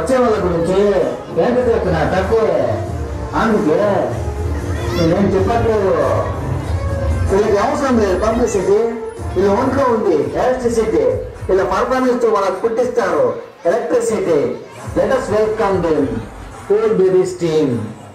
వచ్చే వాళ్ళ గురించి ఎంత చెప్తున్నా తక్కువే అందుకే నేనేం చెప్పట్లేదు వీళ్ళకి అవసరం లేదు పబ్లిసిటీ వీళ్ళ ఒంట్లో ఉంది ఎలక్ట్రిసిటీ వీళ్ళ పర్ఫార్మెన్స్ తో వాళ్ళకి పుట్టిస్తారు electricity let us welcome them cool be this team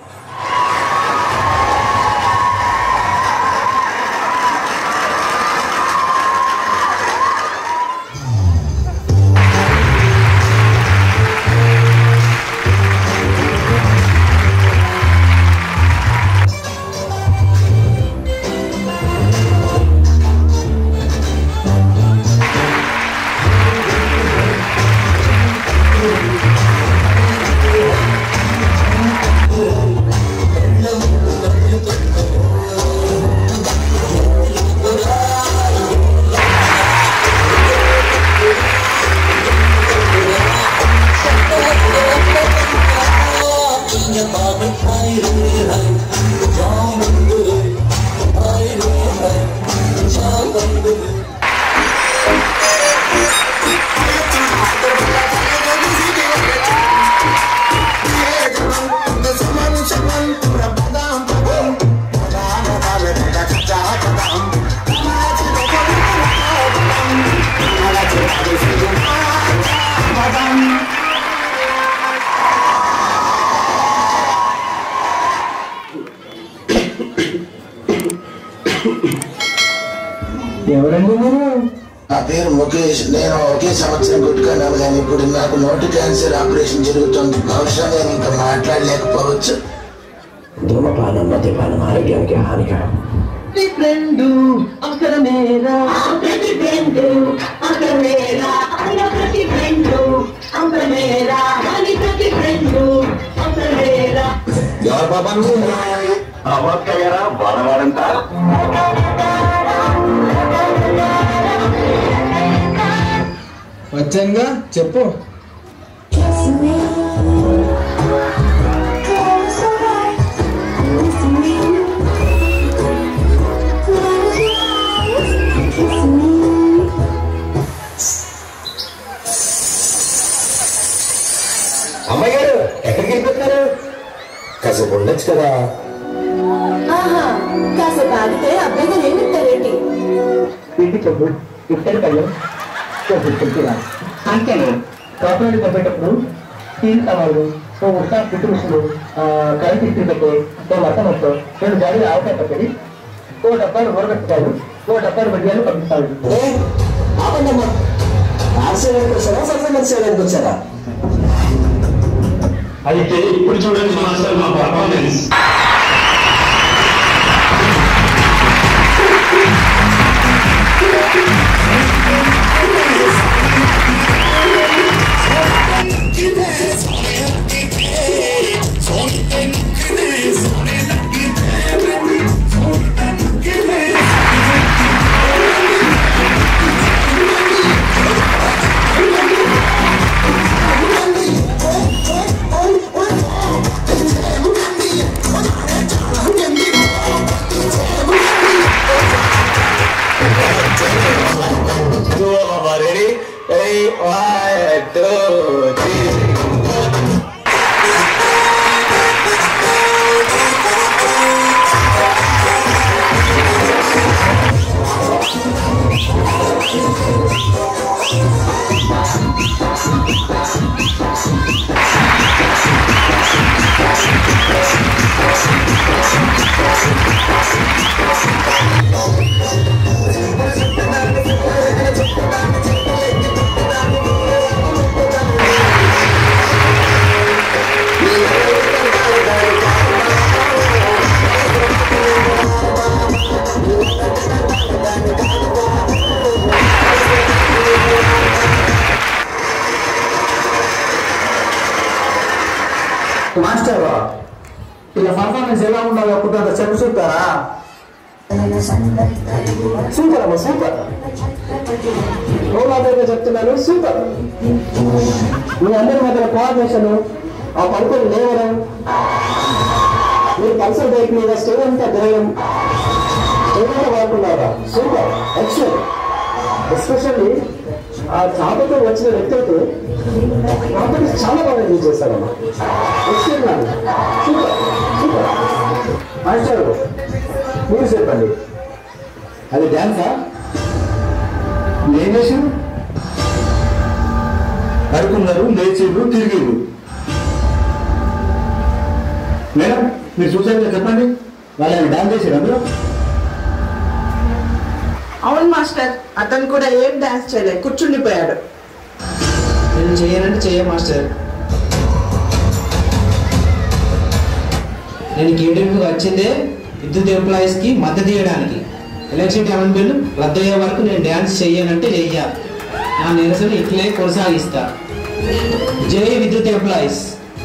ఎవరండి మీరు నా పేరు ముఖేష్ నేను ఒకే సంవత్సరం కొట్టుకున్నాను కానీ ఇప్పుడు నాకు నోటి క్యాన్సర్ ఆపరేషన్ జరుగుతుంది బహుశా నేను ఇంకా మాట్లాడలేకపోవచ్చు ధూమపానం మద్యపానం ఆరోగ్యానికి హానికరం ఫ్రెండు అక్కడ మేరా ప్రతి ఫ్రెండ్ అక్కడ మేరా అక్కడ ప్రతి ఫ్రెండ్ అక్కడ మేరా అని ప్రతి ఫ్రెండ్ అక్కడ మేరా ఎవరు బాబా అవక్కయ్యారా వాడవాడంతా వచ్చానుగా చెప్పు Kiss me. Close your eyes. Kiss me. Close your eyes. Kiss me. అమ్మాయి గారు ఎక్కడికి వెళ్ళిపోతున్నారు కాసేపు ఉండొచ్చు కదా ఆహా కాసేపు ఆగితే అబ్బాయిగా ఏమిస్తారేంటి ఇంటి చెప్పు ఇద్దరు కళ్ళు చెప్పు చెప్తున్నా అంతేనే కాపురాలు పంపేటప్పుడు స్టీల్ కవర్లు ఓ ఉత్సాహ పుట్టు ముసులు కరెంట్ ఇస్త్రీ పెట్టే ఓ మతం మొత్తం రెండు జాడీలు ఆవకాయ పచ్చడి ఓ డబ్బాలు ఊరగట్టుతారు ఓ డబ్బాలు వడ్డీలు పంపిస్తాడు ఆపండమ్మా ఆర్సీలకు వచ్చారా సత్సంగతి చేయడానికి వచ్చారా అయితే ఇప్పుడు చూడండి మాస్టర్ మా performance Ready? Ready? One, two, three. Master ఇలా పర్ఫార్మెన్స్ ఎలా ఉండాలో ఒక్కటంత చెప్పు చూస్తారా సూపర్ అమ్మా సూపర్ రోజు చెప్తున్నాను సూపర్ మీ అందరి మధ్య కోఆర్డినేషన్ ఆ పడుకొని లేవడం మీరు పల్సర్ బైక్ మీద స్టేజ్ అంతా తిరగడం ఏమైనా వాడుకున్నారా సూపర్ ఎక్సలెంట్ ఎస్పెషల్లీ ఆ చాపతో వచ్చిన వ్యక్తి అయితే కాంపిటీషన్ చాలా బాగా ఎంజాయ్ చేశారమ్మా ఎక్స్ట్రీమ్ సూపర్ సూపర్ మాస్టర్ మీరు చెప్పండి అది డ్యాన్సా ఏం చేసిండు పడుకున్నారు లేచిండ్రు తిరిగిండ్రు మేడం మీరు చూసారు చెప్పండి వాళ్ళని డాన్స్ చేసారు అందులో అవును మాస్టర్ అతను కూడా ఏం డాన్స్ చేయలేదు కూర్చుండిపోయాడు నేను చేయనంటే చేయ మాస్టర్ నేను కేడీకి వచ్చిందే విద్యుత్ ఎంప్లాయీస్ కి మద్దతు ఇవ్వడానికి ఎలక్షన్ టైం బిల్లు రద్దు అయ్యే వరకు నేను డ్యాన్స్ చెయ్యనంటే చెయ్య నా నిరసన ఇట్లే కొనసాగిస్తా జై విద్యుత్ ఎంప్లాయీస్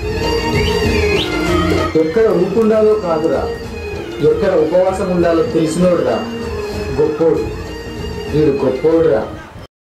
ఎక్కడ ఊపుండాలో కాదురా ఎక్కడ ఉపవాసం ఉండాలో తెలిసినోడురా గొప్పోడు వీడు గొప్పోడురా